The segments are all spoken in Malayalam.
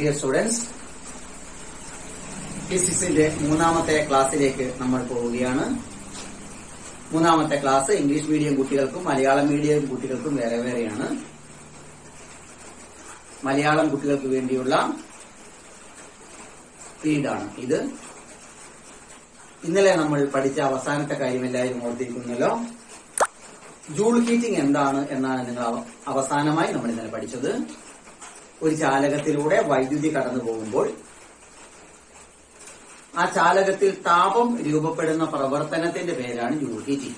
ഡിയർ സ്റ്റുഡൻസ് ഫിസിക്സിന്റെ മൂന്നാമത്തെ ക്ലാസ്സിലേക്ക് നമ്മൾ പോവുകയാണ് മൂന്നാമത്തെ ക്ലാസ് ഇംഗ്ലീഷ് മീഡിയം കുട്ടികൾക്കും മലയാളം മീഡിയം കുട്ടികൾക്കും വേറെ വേറെയാണ് മലയാളം കുട്ടികൾക്ക് വേണ്ടിയുള്ള ഫീഡാണ് ഇത് ഇന്നലെ നമ്മൾ പഠിച്ച അവസാനത്തെ കാര്യം എല്ലാവരും ഓർത്തിരിക്കുന്നല്ലോ ജൂൾ ഹീറ്റിംഗ് എന്താണ് എന്നാണ് നിങ്ങൾ അവ- അവസാനമായി നമ്മൾ ഇന്നലെ പഠിച്ചത് ഒരു ചാലകത്തിലൂടെ വൈദ്യുതി കടന്നു പോകുമ്പോൾ ആ ചാലകത്തിൽ താപം രൂപപ്പെടുന്ന പ്രവർത്തനത്തിന്റെ പേരാണ് ജൂൾ ഹീറ്റിംഗ്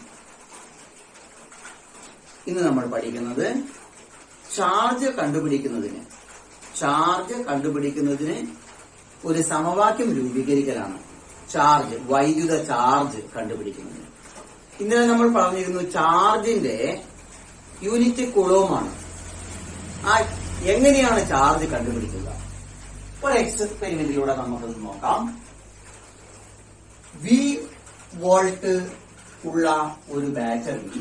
ഇന്ന് നമ്മൾ പഠിക്കുന്നത് ചാർജ് കണ്ടുപിടിക്കുന്നതിന് ചാർജ് കണ്ടുപിടിക്കുന്നതിന് ഒരു സമവാക്യം രൂപീകരിക്കലാണ് ചാർജ് വൈദ്യുത ചാർജ് കണ്ടുപിടിക്കുന്നതിന് ഇന്നലെ നമ്മൾ പറഞ്ഞിരുന്നു ചാർജിന്റെ യൂണിറ്റ് കുളവുമാണ് ആ എങ്ങനെയാണ് ചാർജ് കണ്ടുപിടിക്കുക ഒരു എക്സ്പെരിമെന്റിലൂടെ നമുക്കത് നോക്കാം വി വോൾട്ട് ഉള്ള ഒരു ബാറ്ററി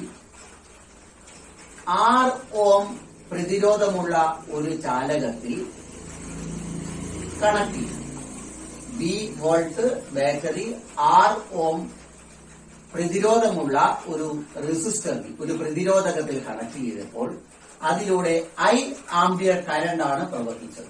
ആർ ഓം പ്രതിരോധമുള്ള ഒരു ചാലകത്തിൽ കണക്ട് ചെയ്യും V volt battery R ohm പ്രതിരോധമുള്ള ഒരു റെസിസ്റ്ററിൽ ഒരു പ്രതിരോധകത്തിൽ കണക്ട് ചെയ്തപ്പോൾ അതിലൂടെ ഐ ആംബിയർ കരണ്ടാണ് പ്രവർത്തിച്ചത്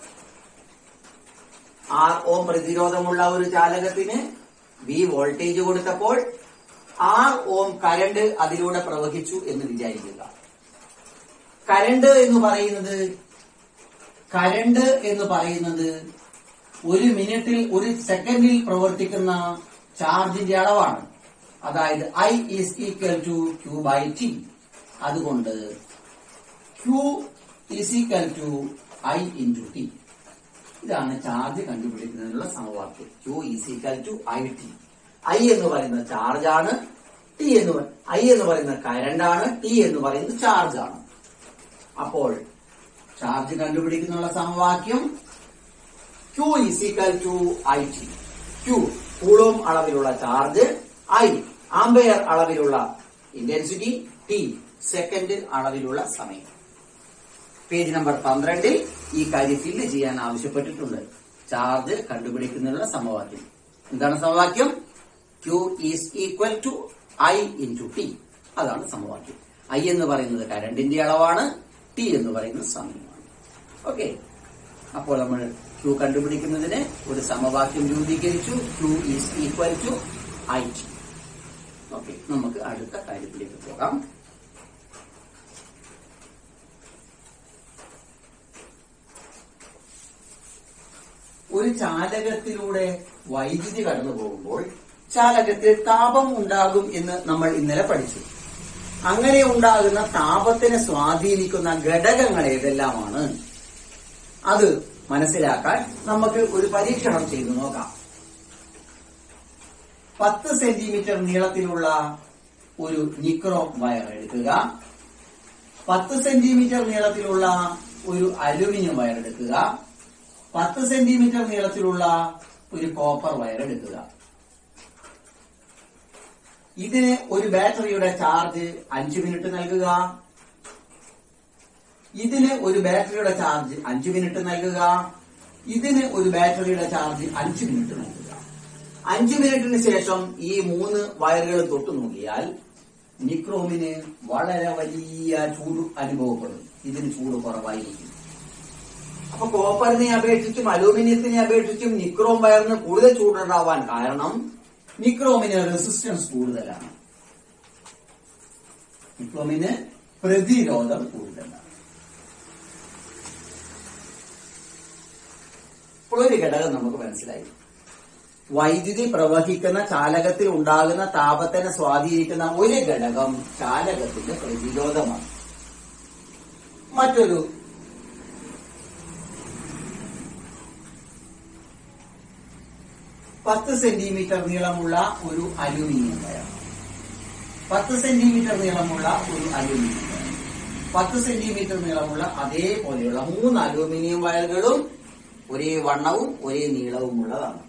ആർ ഓം പ്രതിരോധമുള്ള ഒരു ചാലകത്തിന് വി വോൾട്ടേജ് കൊടുത്തപ്പോൾ ആർ ഓം കരണ്ട് അതിലൂടെ പ്രവഹിച്ചു എന്ന് വിചാരിക്കുക കരണ്ട് എന്ന് പറയുന്നത് കരണ്ട് എന്ന് പറയുന്നത് ഒരു മിനിറ്റിൽ ഒരു സെക്കൻഡിൽ പ്രവർത്തിക്കുന്ന ചാർജിന്റെ അളവാണ് അതായത് I is equal to Q by T അതുകൊണ്ട് Q is equal to I into T ഇതാണ് ചാർജ് കണ്ടുപിടിക്കുന്നതിനുള്ള സമവാക്യം Q is equal to I T I എന്ന് പറയുന്നത് ചാർജാണ് ടി എന്ന് ഐ എന്ന് പറയുന്നത് കരണ്ടാണ് ടി എന്ന് പറയുന്നത് ചാർജാണ് അപ്പോൾ ചാർജ് കണ്ടുപിടിക്കുന്നുള്ള സമവാക്യം Q is equal to I T Q coulomb അളവിലുള്ള ചാർജ് ഐ ആംബെയർ അളവിലുള്ള ഇന്റൻസിറ്റി ടി സെക്കൻഡ് അളവിലുള്ള സമയം പേജ് നമ്പർ പന്ത്രണ്ടിൽ ഈ കാര്യം ഫില്ല് ചെയ്യാൻ ആവശ്യപ്പെട്ടിട്ടുണ്ട് ചാർജ് കണ്ടുപിടിക്കുന്നതിനുള്ള സമവാക്യം എന്താണ് സമവാക്യം Q is equal to I into T അതാണ് സമവാക്യം ഐ എന്ന് പറയുന്നത് കരണ്ടിന്റെ അളവാണ് ടി എന്ന് പറയുന്നത് സമയമാണ് ഓക്കെ അപ്പോൾ നമ്മൾ ക്യൂ കണ്ടുപിടിക്കുന്നതിന് ഒരു സമവാക്യം രൂപീകരിച്ചു Q is equal to I T okay നമുക്ക് അടുത്ത കാര്യത്തിലേക്ക് പോകാം ഒരു ചാലകത്തിലൂടെ വൈദ്യുതി കടന്നു പോകുമ്പോൾ ചാലകത്തിൽ താപം ഉണ്ടാകും എന്ന് നമ്മൾ ഇന്നലെ പഠിച്ചു അങ്ങനെ ഉണ്ടാകുന്ന താപത്തിനെ സ്വാധീനിക്കുന്ന ഘടകങ്ങൾ ഏതെല്ലാമാണ് അത് മനസ്സിലാക്കാൻ നമുക്ക് ഒരു പരീക്ഷണം ചെയ്തു നോക്കാം പത്ത് സെന്റിമീറ്റർ നീളത്തിലുള്ള ഒരു നിക്രോം വയർ എടുക്കുക പത്ത് സെന്റിമീറ്റർ നീളത്തിലുള്ള ഒരു അലുമിനിയം വയർ എടുക്കുക പത്ത് സെന്റിമീറ്റർ നീളത്തിലുള്ള ഒരു കോപ്പർ വയർ എടുക്കുക ഇതിന് ഒരു ബാറ്ററിയുടെ ചാർജ് അഞ്ചു മിനിറ്റ് നൽകുക ഇതിന് ഒരു ബാറ്ററിയുടെ ചാർജ് അഞ്ചു മിനിറ്റ് നൽകുക ഇതിന് ഒരു ബാറ്ററിയുടെ ചാർജ് അഞ്ചു മിനിറ്റ് നൽകുക അഞ്ചു മിനിറ്റിന് ശേഷം ഈ മൂന്ന് വയറുകൾ തൊട്ടു നോക്കിയാൽ നിക്രോമിന് വളരെ വലിയ ചൂട് അനുഭവപ്പെടും ഇതിന് ചൂട് കുറവായിരിക്കും അപ്പൊ കോപ്പറിനെ അപേക്ഷിച്ചും അലൂമിനിയത്തിനെ അപേക്ഷിച്ചും നിക്രോം വയറിന് കൂടുതൽ ചൂടുണ്ടാവാൻ കാരണം നിക്രോമിന് റെസിസ്റ്റൻസ് കൂടുതലാണ് നിക്രോമിന് പ്രതിരോധം കൂടുതലാണ് ഇപ്പോൾ ഒരു ഘടകം നമുക്ക് മനസ്സിലായി വൈദ്യുതി പ്രവഹിക്കുന്ന ചാലകത്തിൽ ഉണ്ടാകുന്ന താപത്തിനെ സ്വാധീനിക്കുന്ന ഒരു ഘടകം ചാലകത്തിന്റെ പ്രതിരോധമാണ് മറ്റൊരു പത്ത് സെന്റിമീറ്റർ നീളമുള്ള ഒരു അലുമിനിയം വയർ പത്ത് സെന്റിമീറ്റർ നീളമുള്ള ഒരു അലുമിനിയം വയർ പത്ത് സെന്റിമീറ്റർ നീളമുള്ള അതേപോലെയുള്ള മൂന്ന് അലുമിനിയം വയറുകളും ഒരേ വണ്ണവും ഒരേ നീളവുമുള്ളതാണ്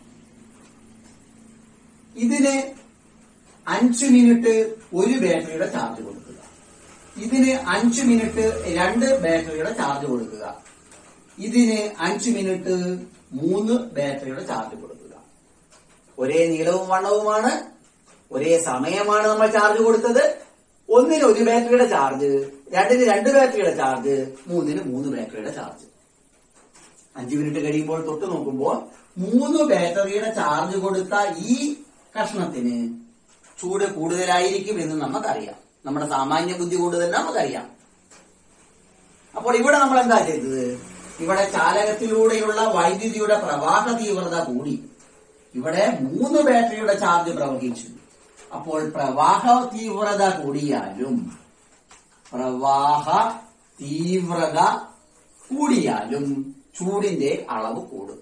ഇതിന് അഞ്ച് മിനിറ്റ് ഒരു ബാറ്ററിയുടെ ചാർജ് കൊടുക്കുക ഇതിന് അഞ്ച് മിനിറ്റ് രണ്ട് ബാറ്ററിയുടെ ചാർജ് കൊടുക്കുക ഇതിന് അഞ്ച് മിനിറ്റ് മൂന്ന് ബാറ്ററിയുടെ ചാർജ് കൊടുക്കുക ഒരേ നീളവും വണ്ണവുമാണ് ഒരേ സമയമാണ് നമ്മൾ ചാർജ് കൊടുത്തത് ഒന്നിന് ഒരു ബാറ്ററിയുടെ ചാർജ് രണ്ടിന് രണ്ട് ബാറ്ററിയുടെ ചാർജ് മൂന്നിന് മൂന്ന് ബാറ്ററിയുടെ ചാർജ് അഞ്ചു മിനിറ്റ് കഴിയുമ്പോൾ തൊട്ട് നോക്കുമ്പോൾ മൂന്ന് ബാറ്ററിയുടെ ചാർജ് കൊടുത്ത ഈ കഷ്ണത്തിന് ചൂട് കൂടുതലായിരിക്കും എന്ന് നമുക്കറിയാം നമ്മുടെ സാമാന്യ ബുദ്ധി കൊണ്ട് തന്നെ നമുക്കറിയാം അപ്പോൾ ഇവിടെ നമ്മൾ എന്താ ചെയ്തത് ഇവിടെ ചാലകത്തിലൂടെയുള്ള വൈദ്യുതിയുടെ പ്രവാഹ തീവ്രത കൂടി ഇവിടെ മൂന്ന് ബാറ്ററിയുടെ ചാർജ് പ്രവഹിച്ചു അപ്പോൾ പ്രവാഹ തീവ്രത കൂടിയാലും പ്രവാഹ തീവ്രത കൂടിയാലും ചൂടിന്റെ അളവ് കൂടും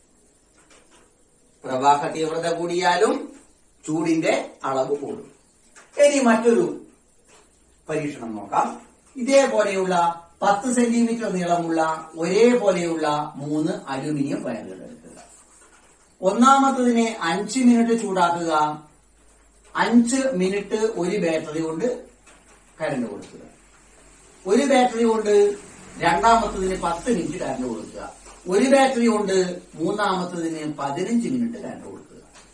പ്രവാഹ തീവ്രത കൂടിയാലും ചൂടിന്റെ അളവ് കൂടും ഇനി മറ്റൊരു പരീക്ഷണം നോക്കാം ഇതേപോലെയുള്ള പത്ത് സെന്റിമീറ്റർ നീളമുള്ള ഒരേപോലെയുള്ള മൂന്ന് അലുമിനിയം വയറുകൾ എടുക്കുക ഒന്നാമത്തതിനെ അഞ്ച് മിനിറ്റ് ചൂടാക്കുക അഞ്ച് മിനിറ്റ് ഒരു ബാറ്ററി കൊണ്ട് കറണ്ട് കൊടുക്കുക ഒരു ബാറ്ററി കൊണ്ട് രണ്ടാമത്തതിന് പത്ത് മിനിറ്റ് കറണ്ട് കൊടുക്കുക ഒരു ബാറ്ററി കൊണ്ട് മൂന്നാമത്തതിന് പതിനഞ്ച് മിനിറ്റ് കറണ്ട് കൊടുക്കുക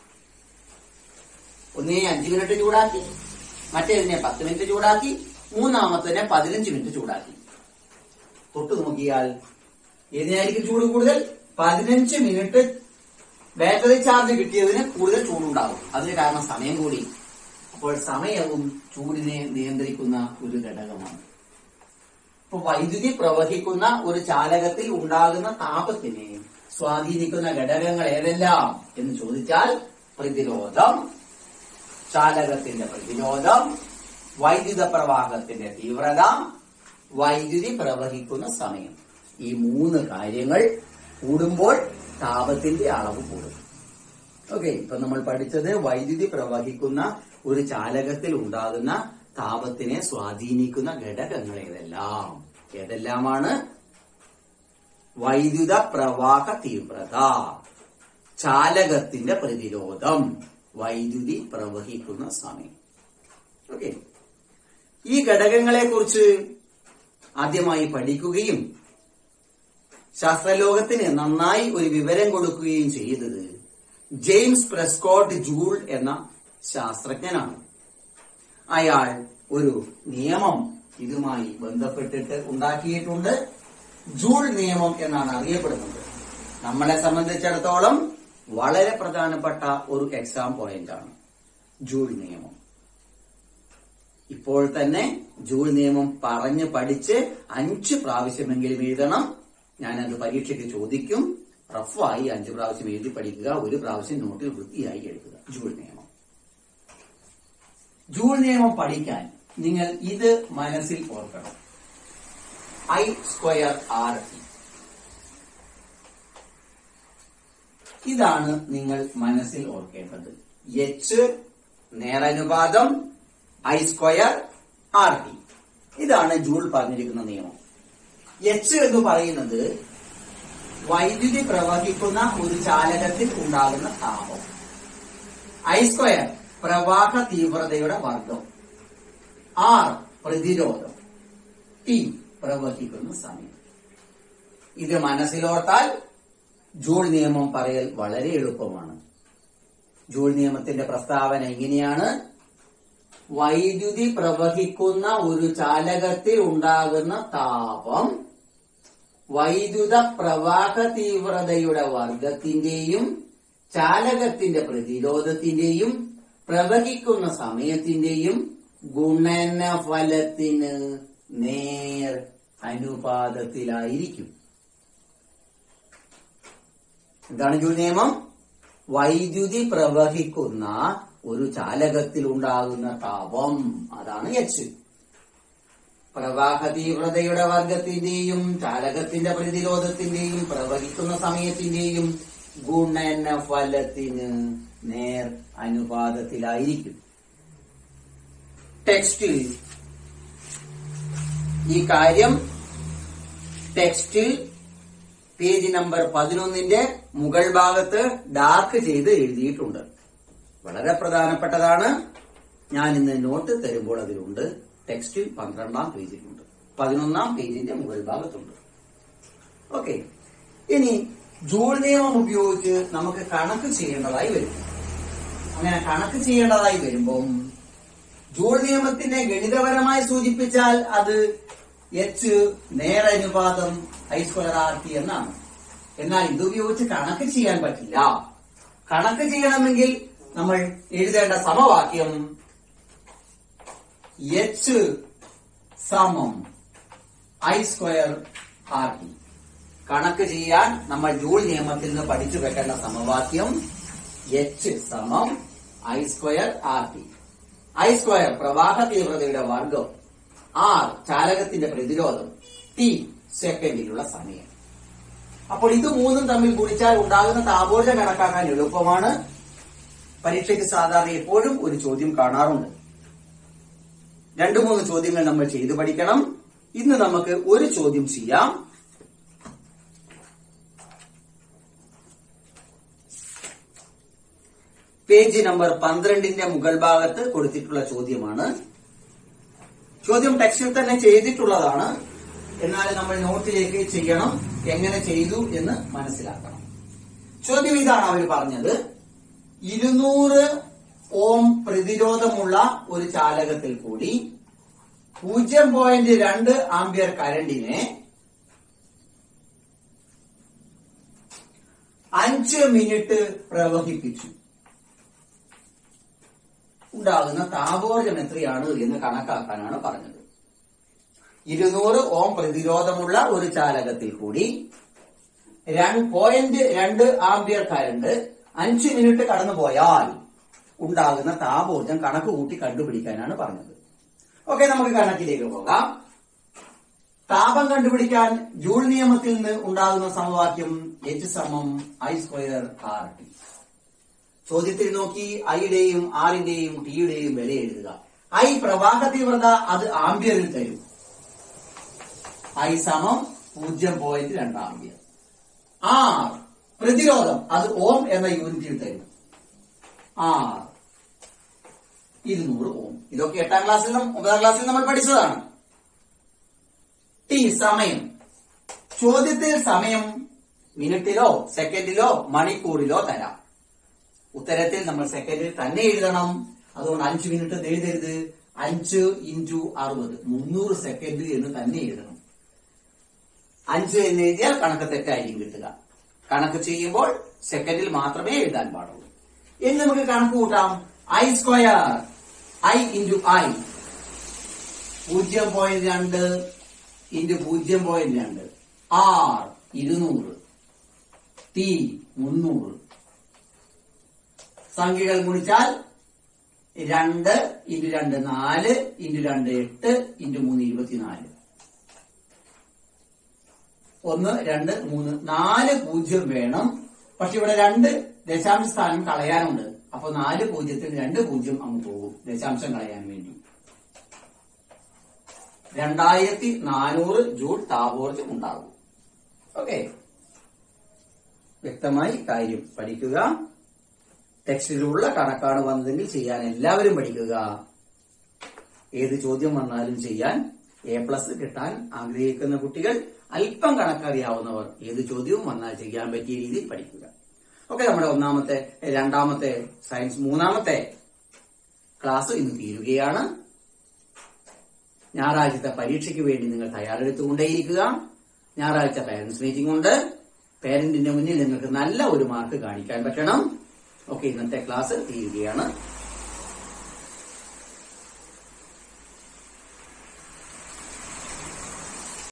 ഒന്നിനെ അഞ്ച് മിനിറ്റ് ചൂടാക്കി മറ്റേതിനെ പത്ത് മിനിറ്റ് ചൂടാക്കി മൂന്നാമത്തതിനെ പതിനഞ്ച് മിനിറ്റ് ചൂടാക്കി തൊട്ട് നോക്കിയാൽ ഏതിനായിരിക്കും ചൂട് കൂടുതൽ പതിനഞ്ച് മിനിറ്റ് ബാറ്ററി ചാർജ് കിട്ടിയതിന് കൂടുതൽ ചൂടുണ്ടാകും അതിന് കാരണം സമയം കൂടി അപ്പോൾ സമയവും ചൂടിനെ നിയന്ത്രിക്കുന്ന ഒരു ഘടകമാണ് ഇപ്പൊ വൈദ്യുതി പ്രവഹിക്കുന്ന ഒരു ചാലകത്തിൽ ഉണ്ടാകുന്ന താപത്തിനെ സ്വാധീനിക്കുന്ന ഘടകങ്ങൾ ഏതെല്ലാം എന്ന് ചോദിച്ചാൽ പ്രതിരോധം ചാലകത്തിന്റെ പ്രതിരോധം വൈദ്യുത പ്രവാഹത്തിന്റെ തീവ്രത വൈദ്യുതി പ്രവഹിക്കുന്ന സമയം ഈ മൂന്ന് കാര്യങ്ങൾ കൂടുമ്പോൾ താപത്തിന്റെ അളവ് കൂടും ഓക്കെ ഇപ്പൊ നമ്മൾ പഠിച്ചത് വൈദ്യുതി പ്രവഹിക്കുന്ന ഒരു ചാലകത്തിൽ ഉണ്ടാകുന്ന താപത്തിനെ സ്വാധീനിക്കുന്ന ഘടകങ്ങൾ ഏതെല്ലാം ഏതെല്ലാമാണ് വൈദ്യുത പ്രവാഹ തീവ്രത ചാലകത്തിന്റെ പ്രതിരോധം വൈദ്യുതി പ്രവഹിക്കുന്ന സമയം ഓക്കെ ഈ ഘടകങ്ങളെ കുറിച്ച് ആദ്യമായി പഠിക്കുകയും ശാസ്ത്രലോകത്തിന് നന്നായി ഒരു വിവരം കൊടുക്കുകയും ചെയ്തത് ജെയിംസ് പ്രസ്കോട്ട് ജൂൾ എന്ന ശാസ്ത്രജ്ഞനാണ് അയാൾ ഒരു നിയമം ഇതുമായി ബന്ധപ്പെട്ടിട്ട് ഉണ്ടാക്കിയിട്ടുണ്ട് ജൂൾ നിയമം എന്നാണ് അറിയപ്പെടുന്നത് നമ്മളെ സംബന്ധിച്ചിടത്തോളം വളരെ പ്രധാനപ്പെട്ട ഒരു എക്സാം പോയിന്റ് ആണ് ജൂൾ നിയമം ഇപ്പോൾ തന്നെ ജൂൾ നിയമം പറഞ്ഞ് പഠിച്ച് അഞ്ച് പ്രാവശ്യമെങ്കിലും എഴുതണം ഞാനത് പരീക്ഷയ്ക്ക് ചോദിക്കും റഫായി അഞ്ച് പ്രാവശ്യം എഴുതി പഠിക്കുക ഒരു പ്രാവശ്യം നോട്ടിൽ വൃത്തിയായി എഴുതുക ജൂൾ നിയമം ജൂൾ നിയമം പഠിക്കാൻ നിങ്ങൾ ഇത് മനസ്സിൽ ഓർക്കണം ഐ സ്ക്വയർ ആർ ടി ഇതാണ് നിങ്ങൾ മനസ്സിൽ ഓർക്കേണ്ടത് എച്ച് നേരനുപാതം ഐ സ്ക്വയർ ആർ ടി ഇതാണ് ജൂൾ പറഞ്ഞിരിക്കുന്ന നിയമം എച്ച് എന്ന് പറയുന്നത് വൈദ്യുതി പ്രവഹിക്കുന്ന ഒരു ചാലകത്തിൽ ഉണ്ടാകുന്ന താപം ഐ സ്ക്വയർ പ്രവാഹ തീവ്രതയുടെ വർഗം ആർ പ്രതിരോധം ടി പ്രവഹിക്കുന്ന സമയം ഇത് മനസ്സിലോർത്താൽ ജൂൾ നിയമം പറയൽ വളരെ എളുപ്പമാണ് ജൂൾ നിയമത്തിന്റെ പ്രസ്താവന ഇങ്ങനെയാണ് വൈദ്യുതി പ്രവഹിക്കുന്ന ഒരു ചാലകത്തിൽ ഉണ്ടാകുന്ന താപം വൈദ്യുത പ്രവാഹ തീവ്രതയുടെ വർഗത്തിന്റെയും ചാലകത്തിന്റെ പ്രതിരോധത്തിന്റെയും പ്രവഹിക്കുന്ന സമയത്തിന്റെയും ഗുണനഫലത്തിന് നേർ അനുപാതത്തിലായിരിക്കും എന്താണ് ജൂൾ നിയമം വൈദ്യുതി പ്രവഹിക്കുന്ന ഒരു ചാലകത്തിൽ ഉണ്ടാകുന്ന താപം അതാണ് എച്ച് പ്രവാഹ തീവ്രതയുടെ വർഗത്തിന്റെയും ചാലകത്തിന്റെ പ്രതിരോധത്തിന്റെയും പ്രവഹിക്കുന്ന സമയത്തിന്റെയും ഗുണനഫലത്തിന് നേർ അനുപാതത്തിലായിരിക്കും ടെക്സ്റ്റിൽ ഈ കാര്യം ടെക്സ്റ്റിൽ പേജ് നമ്പർ പതിനൊന്നിന്റെ മുകൾ ഭാഗത്ത് ഡാർക്ക് ചെയ്ത് എഴുതിയിട്ടുണ്ട് വളരെ പ്രധാനപ്പെട്ടതാണ് ഞാൻ ഇന്ന് നോട്ട് തരുമ്പോൾ അതിലുണ്ട് ടെക്സ്റ്റിൽ പന്ത്രണ്ടാം പേജിലുണ്ട് പതിനൊന്നാം പേജിന്റെ മുകൾ ഭാഗത്തുണ്ട് ഓക്കെ ഇനി ജൂൾ നിയമം ഉപയോഗിച്ച് നമുക്ക് കണക്ക് ചെയ്യേണ്ടതായി വരും അങ്ങനെ കണക്ക് ചെയ്യേണ്ടതായി വരുമ്പം ജൂൾ നിയമത്തിനെ ഗണിതപരമായി സൂചിപ്പിച്ചാൽ അത് എച്ച് നേരനുപാതം ഐ സ്ക്വയർ ആർ ടി എന്നാണ് എന്നാൽ ഇത് ഉപയോഗിച്ച് കണക്ക് ചെയ്യാൻ പറ്റില്ല കണക്ക് ചെയ്യണമെങ്കിൽ നമ്മൾ എഴുതേണ്ട സമവാക്യം എച്ച് സമം ഐ സ്ക്വയർ ആർ ടി കണക്ക് ചെയ്യാൻ നമ്മൾ ജൂൾ നിയമത്തിൽ നിന്ന് പഠിച്ചു വെക്കേണ്ട സമവാക്യം എച്ച് സമം I square R T I square പ്രവാഹ തീവ്രതയുടെ വർഗം ആർ ചാലകത്തിന്റെ പ്രതിരോധം ടി സെക്കൻഡിലുള്ള സമയം അപ്പോൾ ഇത് മൂന്നും തമ്മിൽ ഗുണിച്ചാൽ ഉണ്ടാകുന്ന താപോർജ്ജം കണക്കാക്കാൻ എളുപ്പമാണ് പരീക്ഷയ്ക്ക് സാധാരണ എപ്പോഴും ഒരു ചോദ്യം കാണാറുണ്ട് രണ്ടു മൂന്ന് ചോദ്യങ്ങൾ നമ്മൾ ചെയ്തു പഠിക്കണം ഇന്ന് നമുക്ക് ഒരു ചോദ്യം ചെയ്യാം പേജ് നമ്പർ പന്ത്രണ്ടിന്റെ മുകൾ ഭാഗത്ത് കൊടുത്തിട്ടുള്ള ചോദ്യമാണ് ചോദ്യം ടെക്സ്റ്റിൽ തന്നെ ചെയ്തിട്ടുള്ളതാണ് എന്നാൽ നമ്മൾ നോട്ടിലേക്ക് ചെയ്യണം എങ്ങനെ ചെയ്തു എന്ന് മനസ്സിലാക്കണം ചോദ്യം ഇതാണ് അവർ പറഞ്ഞത് ഇരുന്നൂറ് ഓം പ്രതിരോധമുള്ള ഒരു ചാലകത്തിൽ കൂടി പൂജ്യം പോയിന്റ് രണ്ട് ആംബിയർ കരണ്ടിനെ അഞ്ച് മിനിറ്റ് പ്രവഹിപ്പിച്ചു ഉണ്ടാകുന്ന താപോർജം എത്രയാണ് എന്ന് കണക്കാക്കാനാണ് പറഞ്ഞത് ഇരുന്നൂറ് ഓം പ്രതിരോധമുള്ള ഒരു ചാലകത്തിൽ കൂടി പോയിന്റ് രണ്ട് ആംബിയർ കരണ്ട് അഞ്ച് മിനിറ്റ് കടന്നു പോയാൽ ഉണ്ടാകുന്ന താപോർജം കണക്ക് കൂട്ടി കണ്ടുപിടിക്കാനാണ് പറഞ്ഞത് ഓക്കെ നമുക്ക് കണക്കിലേക്ക് പോകാം താപം കണ്ടുപിടിക്കാൻ ജൂൾ നിയമത്തിൽ നിന്ന് ഉണ്ടാകുന്ന സമവാക്യം എച്ച് സമം ഐ സ്ക്വയർ ആർ ടി ചോദ്യത്തിൽ നോക്കി ഐയുടെയും ആറിന്റെയും ടിയുടെയും വില എഴുതുക ഐ പ്രവാഹ തീവ്രത അത് ആംബിയറിൽ തരും ഐ സമം പൂജ്യം പോയിന്റ് രണ്ട് ആംബിയർ ആർ പ്രതിരോധം അത് ഓം എന്ന യൂണിറ്റിൽ തരും ആർ ഇരുന്നൂറ് ഓം ഇതൊക്കെ എട്ടാം ക്ലാസ്സിൽ നം- ഒമ്പതാം ക്ലാസ്സിൽ നമ്മൾ പഠിച്ചതാണ് ടി സമയം ചോദ്യത്തിൽ സമയം മിനിറ്റിലോ സെക്കൻഡിലോ മണിക്കൂറിലോ തരാം ഉത്തരത്തിൽ നമ്മൾ സെക്കൻഡിൽ തന്നെ എഴുതണം അതുകൊണ്ട് അഞ്ച് മിനിറ്റ് എന്ന് എഴുതരുത് അഞ്ച് ഇൻറ്റു അറുപത് മുന്നൂറ് സെക്കൻഡ് എന്ന് തന്നെ എഴുതണം അഞ്ച് എന്ന് എഴുതിയാൽ കണക്ക് തെറ്റായിരിക്കും കിട്ടുക കണക്ക് ചെയ്യുമ്പോൾ സെക്കൻഡിൽ മാത്രമേ എഴുതാൻ പാടുള്ളൂ ഇനി നമുക്ക് കണക്ക് കൂട്ടാം I square I into I പൂജ്യം പോയിന്റ് രണ്ട് ഇൻറ്റു പൂജ്യം പോയിന്റ് രണ്ട് ആർ ഇരുന്നൂറ് ടി മുന്നൂറ് സംഖ്യകൾ ഗുണിച്ചാൽ രണ്ട് ഇൻറ്റു രണ്ട് നാല് ഇൻറ്റു രണ്ട് എട്ട് ഇൻറ്റു മൂന്ന് ഇരുപത്തിനാല് ഒന്ന് രണ്ട് മൂന്ന് നാല് പൂജ്യം വേണം പക്ഷെ ഇവിടെ രണ്ട് ദശാംശ സ്ഥാനം കളയാനുണ്ട് അപ്പൊ നാല് പൂജ്യത്തിന് രണ്ട് പൂജ്യം അങ്ങ് പോകും ദശാംശം കളയാൻ വേണ്ടി രണ്ടായിരത്തി നാനൂറ് ജൂൾ താപോർജ്ജം ഉണ്ടാകും ഓക്കെ വ്യക്തമായി കാര്യം പഠിക്കുക ടെക്സ്റ്റിലുള്ള കണക്കാണ് വന്നതെങ്കിൽ ചെയ്യാൻ എല്ലാവരും പഠിക്കുക ഏത് ചോദ്യം വന്നാലും ചെയ്യാൻ എ പ്ലസ് കിട്ടാൻ ആഗ്രഹിക്കുന്ന കുട്ടികൾ അല്പം കണക്കറിയാവുന്നവർ ഏത് ചോദ്യവും വന്നാൽ ചെയ്യാൻ പറ്റിയ രീതിയിൽ പഠിക്കുക ഓക്കെ നമ്മുടെ ഒന്നാമത്തെ രണ്ടാമത്തെ സയൻസ് മൂന്നാമത്തെ ക്ലാസ് ഇന്ന് തീരുകയാണ് ഞായറാഴ്ചത്തെ പരീക്ഷയ്ക്ക് വേണ്ടി നിങ്ങൾ തയ്യാറെടുത്തുകൊണ്ടേയിരിക്കുക ഞായറാഴ്ച പേരന്റ്സ് മീറ്റിംഗ് ഉണ്ട് പേരന്റിന്റെ മുന്നിൽ നിങ്ങൾക്ക് നല്ല ഒരു മാർക്ക് കാണിക്കാൻ പറ്റണം ഓക്കെ ഇന്നത്തെ ക്ലാസ് തീരുകയാണ്